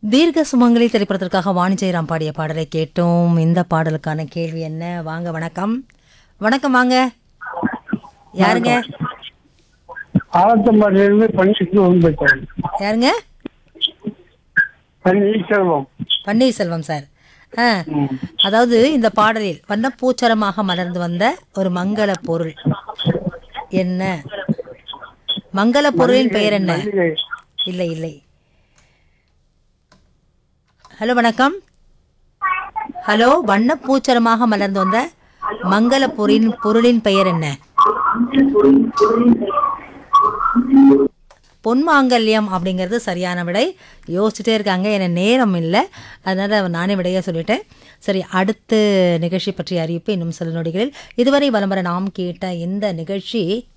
தீர்க்க சுமங்கலி திரைப்படத்திற்காக வாணி ஜெயராம் பாடிய பாடலை கேட்டோம் இந்த பாடலுக்கான கேள்வி என்ன வாங்க வணக்கம் வணக்கம் வாங்க யாருங்க ஆலத்தம்பாடியிலிருந்து பணிக்கு வந்துட்டேன் யாருங்க பன்னீர்செல்வம் பன்னீர்செல்வம் சார் ஆ அதாவது இந்த பாடலில் வண்ணப்பூச்சரமாக மலர்ந்து வந்த ஒரு மங்கள பொருள் என்ன மங்கள பொருளின் பெயர் என்ன மல்லிகை. இல்லை இல்லை ஹலோ வணக்கம் ஹலோ வண்ணப்பூச்சரமாக மலர்ந்து வந்த மங்கள பொருளின் பொருளின் பெயர் என்ன பொன்மாங்கல்யம் அப்படிங்கிறது சரியான விடை யோசிச்சுட்டே இருக்காங்க எனக்கு நேரம் இல்லை அதனால் நானே விடையாக சொல்லிட்டேன் சரி அடுத்த நிகழ்ச்சி பற்றிய அறிவிப்பு இன்னும் சில நொடிகளில் இதுவரை வலம் வர நாம் கேட்ட இந்த நிகழ்ச்சி